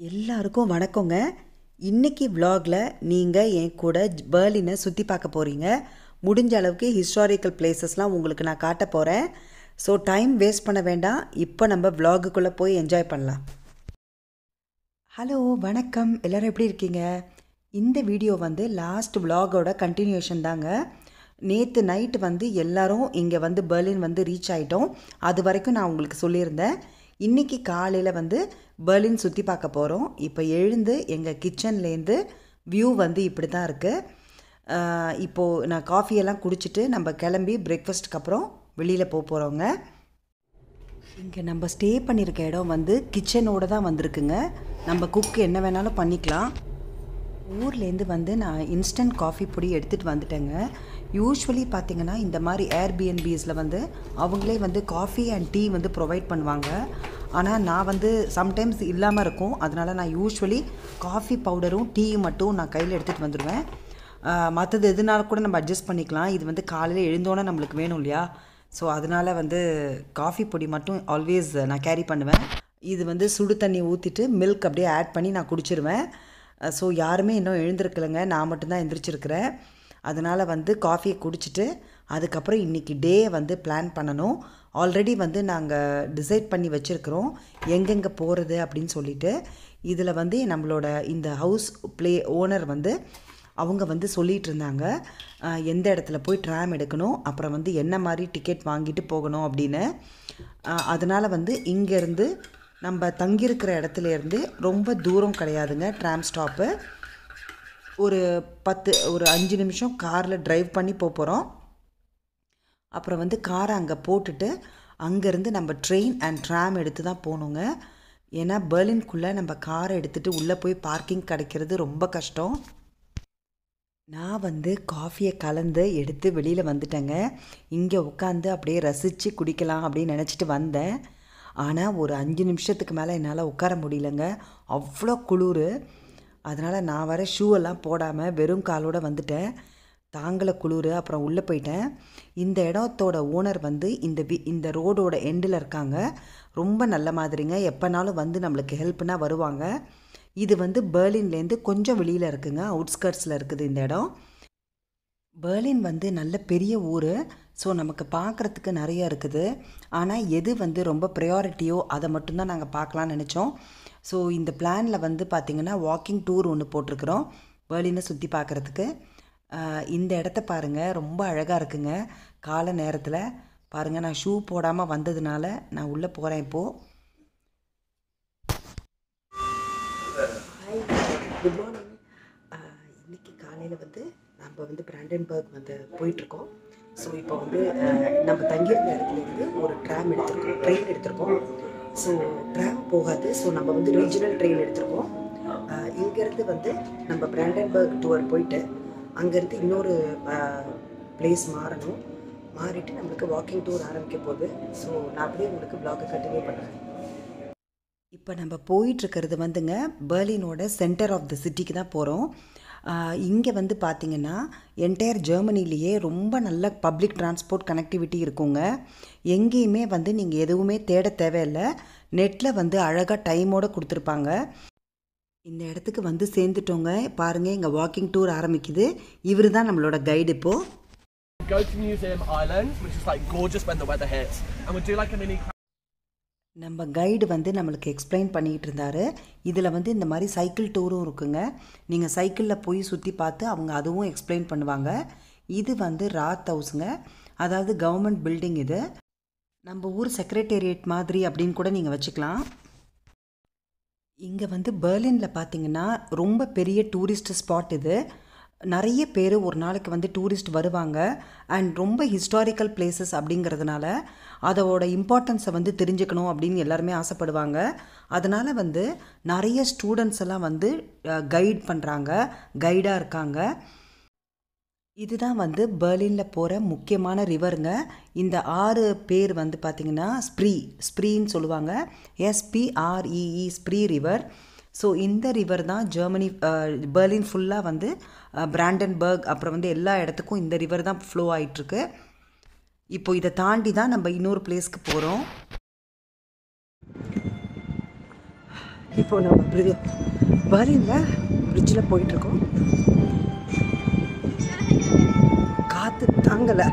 எல்லாருக்கும் வணக்கங்க இன்னைக்கு vlogல நீங்கள் என் கூட பேர்லினை சுற்றி பார்க்க போகிறீங்க முடிஞ்ச அளவுக்கு ஹிஸ்டாரிக்கல் பிளேசஸ்லாம் உங்களுக்கு நான் காட்ட போகிறேன் ஸோ டைம் வேஸ்ட் பண்ண வேண்டாம் இப்போ நம்ம vlogக்குள்ளே போய் என்ஜாய் பண்ணலாம் ஹலோ வணக்கம் எல்லோரும் எப்படி இருக்கீங்க இந்த வீடியோ வந்து லாஸ்ட் vlogோட கண்டினியூஷன் தாங்க நேற்று நைட்டு வந்து எல்லாரும் இங்கே வந்து பெர்லின் வந்து ரீச் ஆகிட்டோம் அது வரைக்கும் நான் உங்களுக்கு சொல்லியிருந்தேன் இன்றைக்கி காலையில் வந்து பெர்லின் சுற்றி பார்க்க போகிறோம் இப்போ எழுந்து எங்கள் கிச்சன்லேருந்து வியூ வந்து இப்படி தான் இருக்குது இப்போது நான் காஃபியெல்லாம் குடிச்சிட்டு நம்ம கிளம்பி பிரேக்ஃபாஸ்ட்டுக்கு அப்புறம் வெளியில் போக போகிறோங்க இங்கே நம்ம ஸ்டே பண்ணியிருக்க இடம் வந்து கிச்சனோட தான் வந்திருக்குங்க நம்ம குக் என்ன வேணாலும் பண்ணிக்கலாம் ஊர்லேருந்து வந்து நான் இன்ஸ்டன்ட் காஃபி பொடி எடுத்துகிட்டு வந்துட்டேங்க யூஸ்வலி பார்த்தீங்கன்னா இந்த மாதிரி ஏர்பிஎன்பிஸில் வந்து அவங்களே வந்து காஃபி அண்ட் டீ வந்து ப்ரொவைட் பண்ணுவாங்க ஆனால் நான் வந்து சம்டைம்ஸ் இல்லாமல் இருக்கும் அதனால் நான் யூஸ்வலி காஃபி பவுடரும் டீயும் மட்டும் நான் கையில் எடுத்துகிட்டு வந்துடுவேன் மற்றது எதுனாலும் கூட நம்ம அட்ஜஸ்ட் பண்ணிக்கலாம் இது வந்து காலையில் எழுந்தோன்னே நம்மளுக்கு வேணும் இல்லையா ஸோ அதனால் வந்து காஃபி பொடி மட்டும் ஆல்வேஸ் நான் கேரி பண்ணுவேன் இது வந்து சுடு தண்ணி ஊற்றிட்டு மில்க் அப்படியே ஆட் பண்ணி நான் குடிச்சிருவேன் ஸோ யாருமே இன்னும் எழுந்திருக்கலைங்க நான் மட்டும்தான் எந்திரிச்சிருக்கிறேன் அதனால் வந்து காஃபியை குடிச்சிட்டு அதுக்கப்புறம் இன்றைக்கி டே வந்து பிளான் பண்ணணும் ஆல்ரெடி வந்து நாங்கள் டிசைட் பண்ணி வச்சுருக்கிறோம் எங்கெங்கே போகிறது அப்படின்னு சொல்லிட்டு இதில் வந்து நம்மளோட இந்த ஹவுஸ் ப்ளே ஓனர் வந்து அவங்க வந்து சொல்லிகிட்டு இருந்தாங்க அஹ், எந்த இடத்துல போய் ட்ராம் எடுக்கணும் அப்புறம் வந்து என்ன மாதிரி டிக்கெட் வாங்கிட்டு போகணும் அப்படின்னு அதனால் வந்து இங்கேருந்து நம்ம தங்கியிருக்கிற இடத்துல இருந்து ரொம்ப தூரம் கிடையாதுங்க ட்ராம் ஸ்டாப்பு ஒரு பத்து ஒரு அஞ்சு நிமிஷம் காரில் டிரைவ் பண்ணி போக போகிறோம் அப்புறம் வந்து காரை அங்கே போட்டுட்டு அங்கேருந்து நம்ம ட்ரெயின் அண்ட் ட்ராம் எடுத்து தான் போகணுங்க ஏன்னா பெர்லின்குள்ளே நம்ம காரை எடுத்துகிட்டு உள்ளே போய் பார்க்கிங் கிடைக்கிறது ரொம்ப கஷ்டம் நான் வந்து காஃபியை கலந்து எடுத்து வெளியில் வந்துட்டேங்க இங்கே உட்காந்து அப்படியே ரசித்து குடிக்கலாம் அப்படின்னு நினச்சிட்டு வந்தேன் ஆனால் ஒரு அஞ்சு நிமிஷத்துக்கு மேலே என்னால் உட்கார முடியலங்க அவ்வளோ குளிர் அதனால் நான் வர ஷூ எல்லாம் போடாமல் வெறும் காலோட வந்துட்டேன் தாங்கலை குளிர் அப்புறம் உள்ளே போயிட்டேன் இந்த இடத்தோட ஓனர் வந்து இந்த வி இந்த ரோடோட எண்டில் இருக்காங்க ரொம்ப நல்ல மாதிரிங்க எப்போனாலும் வந்து நம்மளுக்கு ஹெல்ப்னா வருவாங்க இது வந்து பெர்லின்லேருந்து கொஞ்சம் வெளியில் இருக்குங்க அவுட்ஸ்கர்ட்ஸில் இருக்குது இந்த இடம் பெர்லின் வந்து நல்ல பெரிய ஊர் ஸோ நமக்கு பார்க்குறதுக்கு நிறைய இருக்குது ஆனால் எது வந்து ரொம்ப ப்ரையாரிட்டியோ அதை மட்டும்தான் நாங்கள் பார்க்கலான்னு நினச்சோம் ஸோ இந்த பிளானில் வந்து பார்த்திங்கன்னா வாக்கிங் டூர் ஒன்று போட்டிருக்கிறோம் பெர்லினை சுற்றி பார்க்குறதுக்கு இந்த இடத்த பாருங்கள் ரொம்ப அழகாக இருக்குங்க காலை நேரத்தில் பாருங்கள் நான் ஷூ போடாமல் வந்ததுனால நான் உள்ளே போகிறேன் இப்போது ஹாய் குட் மார்னிங் இன்னைக்கு காலையில் வந்து நம்ம வந்து பிராண்டன்பர்க் வந்து போயிட்டுருக்கோம் ஸோ இப்போ வந்து அஹ், நம்ம தங்கியிருந்த இடத்துலேருந்து ஒரு ட்ராம் எடுத்திருக்கோம் ட்ரெயின் எடுத்திருக்கோம் ஸோ ட்ராம் போகாது ஸோ நம்ம வந்து ரீஜனல் ட்ரெயின் எடுத்திருக்கோம் அஹ், இங்கேருந்து வந்து நம்ம பிராண்டன்பர்க் டூர் போயிட்டு அங்கேருந்து இன்னொரு பிளேஸ் மாறணும் மாறிட்டு நம்மளுக்கு வாக்கிங் டூர் ஆரம்பிக்க போகுது ஸோ நான் அப்படியே உங்களுக்கு vlog-அ கண்டினியூ பண்ணுறேன் இப்போ நம்ம போயிட்டுருக்கிறது வந்துங்க பெர்லினோட சென்டர் ஆஃப் த சிட்டிக்கு தான் போகிறோம் இங்கே வந்து பார்த்திங்கன்னா என்டையர் ஜெர்மனிலேயே ரொம்ப நல்ல பப்ளிக் டிரான்ஸ்போர்ட் கனெக்டிவிட்டி இருக்குங்க எங்கேயுமே வந்து நீங்கள் எதுவுமே தேட தேவையில்லை நெட்டில் வந்து அழகாக டைமோடு கொடுத்துருப்பாங்க இந்த இடத்துக்கு வந்து சேர்ந்துட்டோங்க பாருங்கள் இங்கே வாக்கிங் டூர் ஆரம்பிக்குது இவர் தான் நம்மளோட கைடு இப்போது go to Museum Island, which is like gorgeous when the weather hits, and we'll do like a mini நம்ம கைடு வந்து நம்மளுக்கு எக்ஸ்பிளைன் பண்ணிகிட்டு இருந்தார் இதில் வந்து இந்த மாதிரி சைக்கிள் டூரும் இருக்குங்க நீங்கள் சைக்கிளில் போய் சுற்றி பார்த்து அவங்க அதுவும் எக்ஸ்பிளைன் பண்ணுவாங்க இது வந்து ராத் ஹவுஸுங்க அதாவது கவர்மெண்ட் பில்டிங் இது நம்ம ஊர் செக்ரட்டேரியட் மாதிரி அப்படின்னு கூட நீங்கள் வச்சுக்கலாம் இங்கே வந்து பெர்லினில் பார்த்தீங்கன்னா ரொம்ப பெரிய டூரிஸ்ட் ஸ்பாட் இது நிறைய பேர் ஒரு நாளைக்கு வந்து டூரிஸ்ட் வருவாங்க அண்ட் ரொம்ப ஹிஸ்டாரிக்கல் பிளேசஸ் அப்படிங்கிறதுனால அதோட இம்பார்ட்டன்ஸை வந்து தெரிஞ்சுக்கணும் அப்படின்னு எல்லாருமே ஆசைப்படுவாங்க அதனால் வந்து நிறைய ஸ்டூடெண்ட்ஸ் எல்லாம் வந்து கைட் பண்ணுறாங்க கைடாக இருக்காங்க இதுதான் வந்து பெர்லினில் போகிற முக்கியமான ரிவருங்க இந்த ஆறு பேர் வந்து பார்த்திங்கன்னா ஸ்ப்ரீ ஸ்ப்ரீன்னு சொல்லுவாங்க எஸ்பிஆர்இஇ ஸ்ப்ரீ ரிவர் ஸோ இந்த ரிவர் தான் ஜெர்மனி அஹ், பெர்லின் ஃபுல்லாக வந்து அஹ், பிராண்டன்பர்க் அப்புறம் வந்து எல்லா இடத்துக்கும் இந்த ரிவர் தான் ஃப்ளோ ஆயிட்டிருக்கு இப்போ இதை தாண்டி தான் நம்ம இன்னொரு பிளேஸ்க்கு போகிறோம் இப்போ நம்ம பிரி பர்லினில் பிரிட்ஜில் போயிட்டுருக்கோம் காற்று தாங்கலை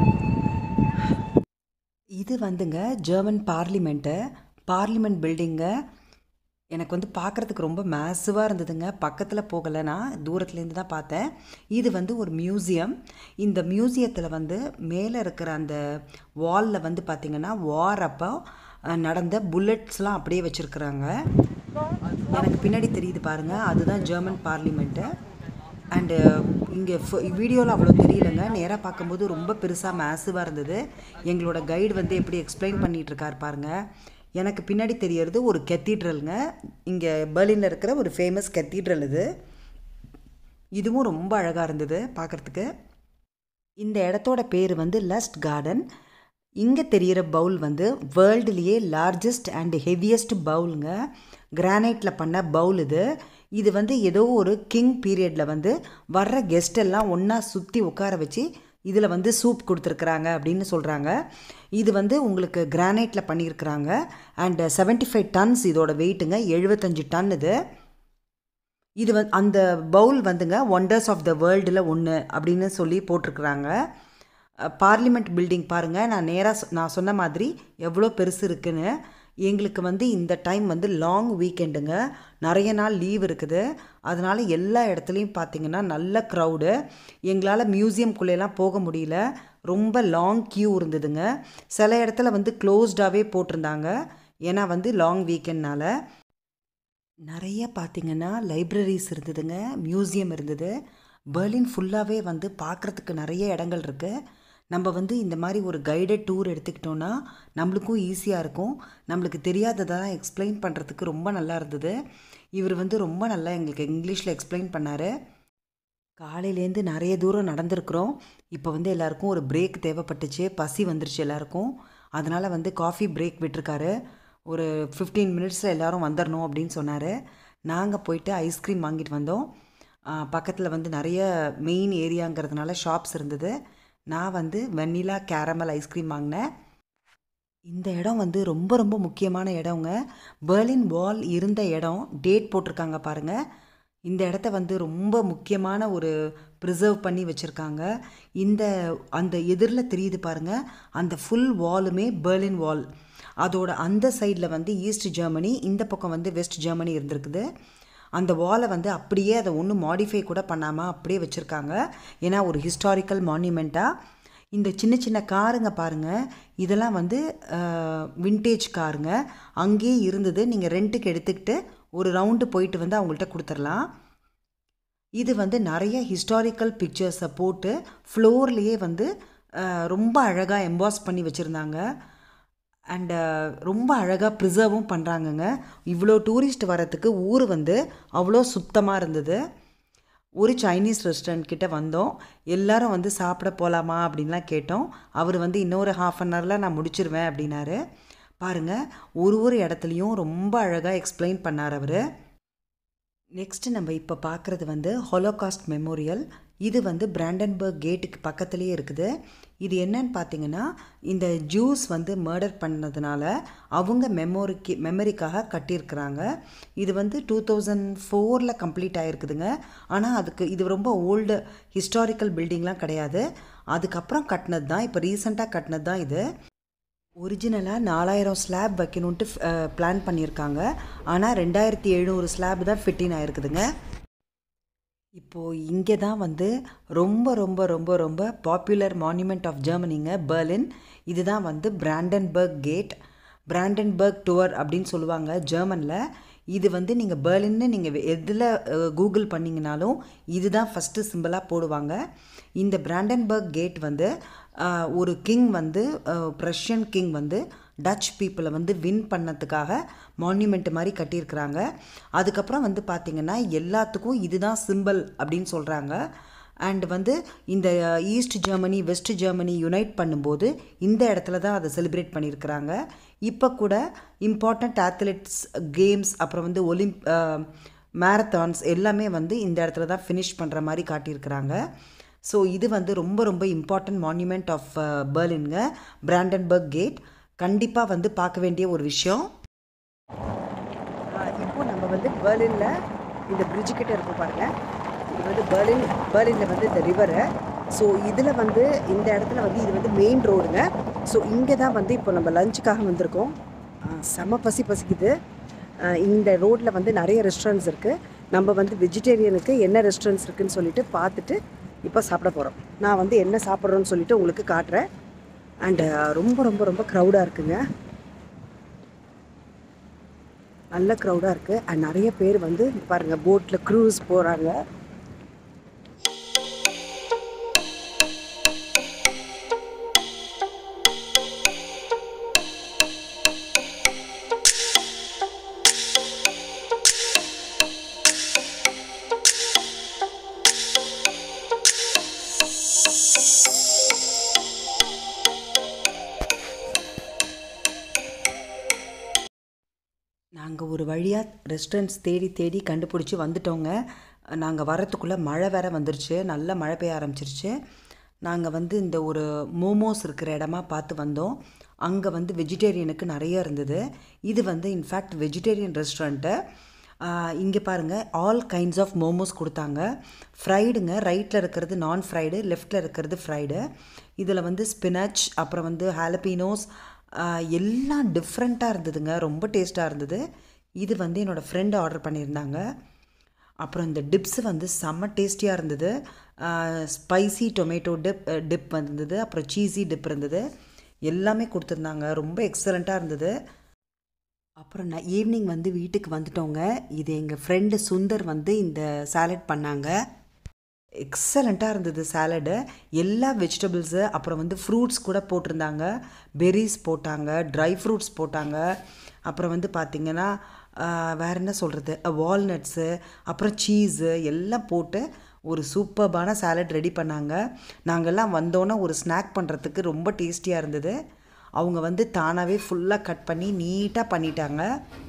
இது வந்துங்க ஜெர்மன் பார்லிமெண்ட்டு பார்லிமெண்ட் பில்டிங்கு எனக்கு வந்து பார்க்குறதுக்கு ரொம்ப மேசிவாக இருந்ததுங்க பக்கத்தில் போகலை நான் தூரத்துலேருந்து தான் பார்த்தேன் இது வந்து ஒரு மியூசியம் இந்த மியூசியத்தில் வந்து மேலே இருக்கிற அந்த வாலில் வந்து பார்த்திங்கன்னா வார் அப்போ அஹ், நடந்த புல்லட்ஸ்லாம் அப்படியே வச்சுருக்குறாங்க எனக்கு பின்னாடி தெரியுது பாருங்கள் அதுதான் ஜெர்மன் பார்லிமெண்ட்டு அண்டு இங்கே வீடியோவில் அவ்வளோ தெரியலங்க நேராக பார்க்கும்போது ரொம்ப பெருசாக மேசிவாக இருந்தது எங்களோட கைடு வந்து எப்படி எக்ஸ்பிளைன் பண்ணிகிட்டு இருக்கார் பாருங்க எனக்கு பின்னாடி தெரியறது ஒரு கெத்தீட்ரலுங்க இங்கே பெர்லினில் இருக்கிற ஒரு ஃபேமஸ் கெத்தீட்ரல் இது இதுவும் ரொம்ப அழகாக இருந்தது பார்க்குறதுக்கு இந்த இடத்தோட பேர் வந்து லஸ்ட் கார்டன் இங்கே தெரிகிற பவுல் வந்து வேர்ல்டுலேயே லார்ஜஸ்ட் அண்ட் ஹெவியஸ்ட் பவுலுங்க கிரானைட்டில் பண்ண பவுல் இது இது வந்து ஏதோ ஒரு கிங் பீரியடில் வந்து வர்ற கெஸ்ட் எல்லாம் ஒன்றா சுற்றி உட்கார வச்சு இதில் வந்து சூப் கொடுத்துருக்குறாங்க அப்படின்னு சொல்கிறாங்க இது வந்து உங்களுக்கு கிரானைட்டில் பண்ணியிருக்கிறாங்க அண்ட் 75 ஃபைவ் டன்ஸ் இதோட வெயிட்டுங்க எழுபத்தஞ்சு டன் இது இது வந்து அந்த பவுல் வந்துங்க ஒண்டர்ஸ் ஆஃப் த வேர்ல்டில் ஒன்று அப்படின்னு சொல்லி போட்டிருக்கிறாங்க பார்லிமெண்ட் பில்டிங் பாருங்கள் நான் நேராக நான் சொன்ன மாதிரி எவ்வளோ பெருசு இருக்குன்னு எங்களுக்கு வந்து இந்த டைம் வந்து லாங் வீக்கெண்டுங்க நிறைய நாள் லீவ் இருக்குது அதனால் எல்லா இடத்துலையும் பார்த்தீங்கன்னா நல்ல க்ரௌடு எங்களால் மியூசியம்குள்ளேலாம் போக முடியல ரொம்ப லாங் க்யூ இருந்ததுங்க சில இடத்துல வந்து க்ளோஸ்டாகவே போட்டிருந்தாங்க ஏன்னா வந்து லாங் வீக்கெண்ட்னால நிறைய பார்த்தீங்கன்னா லைப்ரரிஸ் இருந்ததுங்க மியூசியம் இருந்தது பெர்லின் ஃபுல்லாகவே வந்து பார்க்குறதுக்கு நிறைய இடங்கள் இருக்குது நம்ம வந்து இந்த மாதிரி ஒரு கைடட் டூர் எடுத்துக்கிட்டோன்னா நம்மளுக்கும் ஈஸியாக இருக்கும் நம்மளுக்கு தெரியாததெல்லாம் எக்ஸ்பிளைன் பண்ணுறதுக்கு ரொம்ப நல்லா இருந்தது இவர் வந்து ரொம்ப நல்லா எங்களுக்கு இங்கிலீஷில் எக்ஸ்பிளைன் பண்ணார் காலையிலேருந்து நிறைய தூரம் நடந்திருக்கிறோம் இப்போ வந்து எல்லாருக்கும் ஒரு பிரேக் தேவைப்பட்டுச்சு பசி வந்துருச்சு எல்லாருக்கும் அதனால் வந்து காஃபி பிரேக் விட்டிருக்காரு ஒரு ஃபிஃப்டீன் மினிட்ஸில் எல்லாரும் வந்துடணும் அப்படின்னு சொன்னார் நாங்கள் போயிட்டு ஐஸ்கிரீம் வாங்கிட்டு வந்தோம் பக்கத்தில் வந்து நிறைய மெயின் ஏரியாங்கிறதுனால ஷாப்ஸ் இருந்தது நான் வந்து வெண்ணிலா கேரமல் ஐஸ்கிரீம் வாங்கினேன் இந்த இடம் வந்து ரொம்ப ரொம்ப முக்கியமான இடங்க பெர்லின் வால் இருந்த இடம் டேட் போட்டிருக்காங்க பாருங்கள் இந்த இடத்த வந்து ரொம்ப முக்கியமான ஒரு ப்ரிசர்வ் பண்ணி வச்சுருக்காங்க இந்த அந்த எதிரில் தெரியுது பாருங்கள் அந்த ஃபுல் வாலுமே பெர்லின் வால் அதோட அந்த சைடில் வந்து ஈஸ்ட் ஜெர்மனி இந்த பக்கம் வந்து வெஸ்ட் ஜெர்மனி இருந்திருக்குது அந்த வாலை வந்து அப்படியே அதை ஒன்றும் மாடிஃபை கூட பண்ணாமல் அப்படியே வச்சுருக்காங்க ஏன்னா ஒரு ஹிஸ்டாரிக்கல் மான்யூமெண்ட்டாக இந்த சின்ன சின்ன காருங்க பாருங்கள் இதெல்லாம் வந்து விண்டேஜ் காருங்க அங்கேயே இருந்தது நீங்கள் ரெண்ட்டுக்கு எடுத்துக்கிட்டு ஒரு ரவுண்டு போயிட்டு வந்து அவங்கள்ட்ட கொடுத்துடலாம் இது வந்து நிறைய ஹிஸ்டாரிக்கல் பிக்சர்ஸை போட்டு ஃப்ளோர்லேயே வந்து அஹ், ரொம்ப அழகாக எம்பாஸ் பண்ணி வச்சுருந்தாங்க அண்டு ரொம்ப அழகாக ப்ரிசர்வும் பண்ணுறாங்கங்க இவ்வளோ டூரிஸ்ட் வரத்துக்கு ஊர் வந்து அவ்வளோ சுத்தமாக இருந்தது ஒரு சைனீஸ் ரெஸ்டாரண்ட் கிட்ட வந்தோம் எல்லாரும் வந்து சாப்பிட போகலாமா அப்படின்லாம் கேட்டோம் அவர் வந்து இன்னொரு ஹாஃப் அன் ஹவரில் நான் முடிச்சிருவேன் அப்படின்னாரு பாருங்கள் ஒரு ஒரு இடத்துலையும் ரொம்ப அழகாக எக்ஸ்பிளைன் பண்ணார் அவர் நெக்ஸ்ட்டு நம்ம இப்போ பார்க்குறது வந்து ஹோலோகாஸ்ட் மெமோரியல் இது வந்து பிராண்டன்பர்க் கேட்டுக்கு பக்கத்துலேயே இருக்குது இது என்னன்னு பார்த்தீங்கன்னா இந்த ஜூஸ் வந்து மர்டர் பண்ணதுனால அவங்க மெமோரிக்கு மெமரிக்காக கட்டியிருக்கிறாங்க இது வந்து டூ தௌசண்ட் ஃபோரில் கம்ப்ளீட் ஆகிருக்குதுங்க ஆனால் அதுக்கு இது ரொம்ப ஓல்டு ஹிஸ்டாரிக்கல் பில்டிங்லாம் கிடையாது அதுக்கப்புறம் கட்டினது தான் இப்போ ரீசெண்டாக கட்டினது தான் இது ஒரிஜினலாக நாலாயிரம் ஸ்லாப் வைக்கணுன்ட்டு பிளான் பண்ணியிருக்காங்க ஆனால் ரெண்டாயிரத்தி எழுநூறு ஸ்லாப் தான் ஃபிட்டின் ஆயிருக்குதுங்க இப்போது இங்கே தான் வந்து ரொம்ப ரொம்ப ரொம்ப ரொம்ப பாப்புலர் மான்யூமெண்ட் ஆஃப் ஜெர்மனிங்க பெர்லின் இதுதான் வந்து பிராண்டன்பர்க் கேட் பிராண்டன்பர்க் டூர் அப்படின்னு சொல்லுவாங்க ஜெர்மனில் இது வந்து நீங்கள் பெர்லின்னு நீங்கள் எதில் கூகுள் பண்ணிங்கனாலும் இதுதான் ஃபஸ்ட்டு சிம்பிளாக போடுவாங்க இந்த பிராண்டன்பர்க் கேட் வந்து அஹ், ஒரு கிங் வந்து ப்ரஷியன் கிங் வந்து டச் பீப்புளை வந்து வின் பண்ணதுக்காக மான்யூமெண்ட் மாதிரி கட்டியிருக்கிறாங்க அதுக்கப்புறம் வந்து பார்த்திங்கன்னா எல்லாத்துக்கும் இதுதான் சிம்பிள் அப்படின்னு சொல்கிறாங்க அண்ட் வந்து இந்த east Germany west Germany unite பண்ணும்போது இந்த இடத்துல தான் அதை செலிப்ரேட் பண்ணியிருக்கிறாங்க இப்போ கூட இம்பார்ட்டண்ட் அத்லெட்ஸ் கேம்ஸ் அப்புறம் வந்து ஒலிம்ப் மேரத்தான்ஸ் எல்லாமே வந்து இந்த இடத்துல தான் ஃபினிஷ் பண்ணுற மாதிரி காட்டியிருக்கிறாங்க ஸோ இது வந்து ரொம்ப ரொம்ப இம்பார்ட்டன்ட் மான்யூமெண்ட் ஆஃப் பெர்லின்ங்க பிராண்டன்பர்க் கேட் கண்டிப்பாக வந்து பார்க்க வேண்டிய ஒரு விஷயம் இப்போ நம்ம நாங்கள் வந்து பெர்லினில் இந்த bridge கிட்ட இருக்கோம் பாருங்கள் இது வந்து பெர்லின் பெர்லினில் வந்து இந்த ரிவரு ஸோ இதில் வந்து இந்த இடத்துல வந்து இது வந்து மெயின் ரோடுங்க ஸோ இங்கே தான் வந்து இப்போ நம்ம லஞ்சுக்காக வந்திருக்கோம் ஆ, செம பசி பசிக்குது ஆ, இந்த ரோட்டில் வந்து நிறைய ரெஸ்டாரண்ட்ஸ் இருக்குது நம்ம வந்து வெஜிடேரியனுக்கு என்ன ரெஸ்டாரண்ட்ஸ் இருக்குன்னு சொல்லிட்டு பார்த்துட்டு இப்போ சாப்பிட போகிறோம் நான் வந்து என்ன சாப்பிட்றோன்னு சொல்லிட்டு உங்களுக்கு காட்டுறேன் அண்டு ரொம்ப ரொம்ப ரொம்ப க்ரௌடாக இருக்குங்க நல்ல க்ரௌடாக இருக்குது அண்ட் நிறைய பேர் வந்து பாருங்கள் போட்டில் க்ரூஸ் போகிறாங்க நாங்கள் ஒரு வழியாக ரெஸ்டாரண்ட்ஸ் தேடி தேடி கண்டுபிடிச்சி வந்துட்டோங்க நாங்கள் வரத்துக்குள்ளே மழை வேற வந்துருச்சு நல்ல மழை பெய்ய ஆரம்பிச்சிருச்சு நாங்கள் வந்து இந்த ஒரு மோமோஸ் இருக்கிற இடமா பார்த்து வந்தோம் அங்கே வந்து வெஜிடேரியனுக்கு நிறைய இருந்தது இது வந்து இன்ஃபேக்ட் வெஜிடேரியன் ரெஸ்டாரண்ட்டு இங்கே பாருங்கள் ஆல் கைண்ட்ஸ் ஆஃப் மோமோஸ் கொடுத்தாங்க ஃப்ரைடுங்க ரைட்டில் இருக்கிறது நான் ஃப்ரைடு லெஃப்டில் இருக்கிறது ஃப்ரைடு இதில் வந்து ஸ்பினச் அப்புறம் வந்து ஹாலபினோஸ் எல்லாம் டிஃப்ரெண்ட்டாக இருந்ததுங்க ரொம்ப டேஸ்ட்டாக இருந்தது இது வந்து என்னோடய ஃப்ரெண்டு ஆர்டர் பண்ணியிருந்தாங்க அப்புறம் இந்த டிப்ஸ் வந்து செம்ம டேஸ்டியாக இருந்தது ஸ்பைசி டொமேட்டோ டிப் டிப் வந்தது அப்புறம் சீஸி டிப் இருந்தது எல்லாமே கொடுத்துருந்தாங்க ரொம்ப எக்ஸலண்ட்டாக இருந்தது அப்புறம் நான் ஈவினிங் வந்து வீட்டுக்கு வந்துட்டோங்க இது எங்கள் ஃப்ரெண்டு சுந்தர் வந்து இந்த சாலட் பண்ணாங்க எக்ஸலண்ட்டாக இருந்தது சாலடு எல்லா வெஜிடபிள்ஸு அப்புறம் வந்து ஃப்ரூட்ஸ் கூட போட்டிருந்தாங்க பெர்ரிஸ் போட்டாங்க ட்ரை ஃப்ரூட்ஸ் போட்டாங்க அப்புறம் வந்து பார்த்திங்கன்னா வேறு என்ன சொல்கிறது வால்நட்ஸு அப்புறம் சீஸு எல்லாம் போட்டு ஒரு சூப்பர்பான சாலட் ரெடி பண்ணாங்க நாங்கள்லாம் வந்தோன்னே ஒரு ஸ்நாக் பண்ணுறதுக்கு ரொம்ப டேஸ்டியாக இருந்தது அவங்க வந்து தானாகவே ஃபுல்லாக கட் பண்ணி நீட்டாக பண்ணிட்டாங்க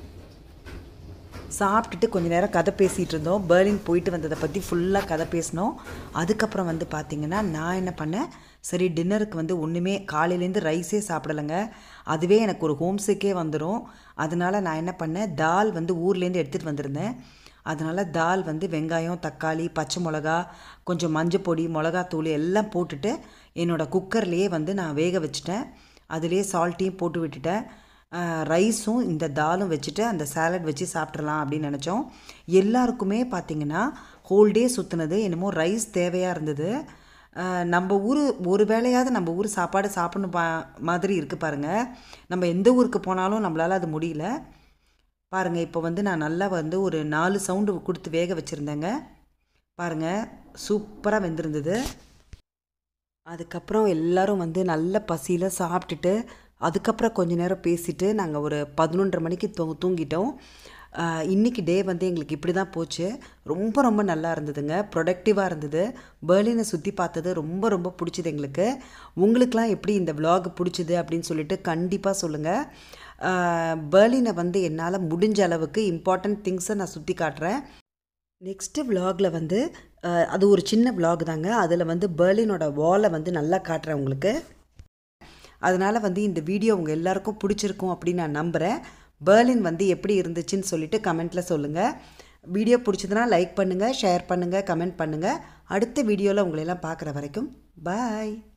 சாப்பிட்டுட்டு கொஞ்ச நேரம் கதை பேசிகிட்டு இருந்தோம் பெர்லின் போயிட்டு வந்ததை பற்றி ஃபுல்லாக கதை பேசினோம் அதுக்கப்புறம் வந்து பார்த்திங்கன்னா நான் என்ன பண்ணேன் சரி டின்னருக்கு வந்து ஒன்றுமே காலையிலேருந்து ரைஸே சாப்பிடலைங்க அதுவே எனக்கு ஒரு ஹோம் சிக்கே வந்துடும் அதனால் நான் என்ன பண்ணேன் தால் வந்து ஊர்லேருந்து எடுத்துகிட்டு வந்திருந்தேன் அதனால் தால் வந்து வெங்காயம் தக்காளி பச்சை மிளகா கொஞ்சம் மஞ்சள் பொடி மிளகாத்தூள் எல்லாம் போட்டுட்டு என்னோடய குக்கர்லேயே வந்து நான் வேக வச்சுட்டேன் அதிலே சால்ட்டையும் போட்டு விட்டுட்டேன் ரைஸும் இந்த தாலும் வச்சுட்டு அந்த சாலட் வச்சு சாப்பிட்றலாம் அப்படின்னு நினச்சோம் எல்லாருக்குமே பார்த்திங்கன்னா ஹோல் டே சுற்றுனது என்னமோ ரைஸ் தேவையாக இருந்தது நம்ம ஊர் ஒரு வேளையாவது நம்ம ஊர் சாப்பாடு சாப்பிடணும் பா மாதிரி இருக்குது பாருங்கள் நம்ம எந்த ஊருக்கு போனாலும் நம்மளால் அது முடியல பாருங்கள் இப்போ வந்து நான் நல்லா வந்து ஒரு நாலு சவுண்டு கொடுத்து வேக வச்சுருந்தேங்க பாருங்கள் சூப்பராக வெந்திருந்தது அதுக்கப்புறம் எல்லாரும் வந்து நல்ல பசியில் சாப்பிட்டுட்டு அதுக்கப்புறம் கொஞ்ச நேரம் பேசிட்டு நாங்கள் ஒரு பதினொன்றரை மணிக்கு தூ தூங்கிட்டோம் இன்றைக்கி டே வந்து எங்களுக்கு இப்படி தான் போச்சு ரொம்ப ரொம்ப நல்லா இருந்ததுங்க ப்ரொடக்டிவாக இருந்தது பெர்லினை சுற்றி பார்த்தது ரொம்ப ரொம்ப பிடிச்சது எங்களுக்கு உங்களுக்கெலாம் எப்படி இந்த விலாக் பிடிச்சது அப்படின்னு சொல்லிட்டு கண்டிப்பாக சொல்லுங்கள் பெர்லினை வந்து என்னால் முடிஞ்ச அளவுக்கு இம்பார்ட்டண்ட் திங்ஸை நான் சுற்றி காட்டுறேன் நெக்ஸ்ட்டு விலாகில் வந்து அது ஒரு சின்ன விலாக் தாங்க அதில் வந்து பெர்லினோட வாலை வந்து நல்லா காட்டுறேன் உங்களுக்கு அதனால் வந்து இந்த வீடியோ உங்கள் எல்லாருக்கும் பிடிச்சிருக்கும் அப்படின்னு நான் நம்புகிறேன் பெர்லின் வந்து எப்படி இருந்துச்சுன்னு சொல்லிட்டு கமெண்ட்டில் சொல்லுங்கள் வீடியோ பிடிச்சதுன்னா லைக் பண்ணுங்கள் ஷேர் பண்ணுங்கள் கமெண்ட் பண்ணுங்கள் அடுத்த வீடியோவில் உங்களெல்லாம் பார்க்குற வரைக்கும் பாய்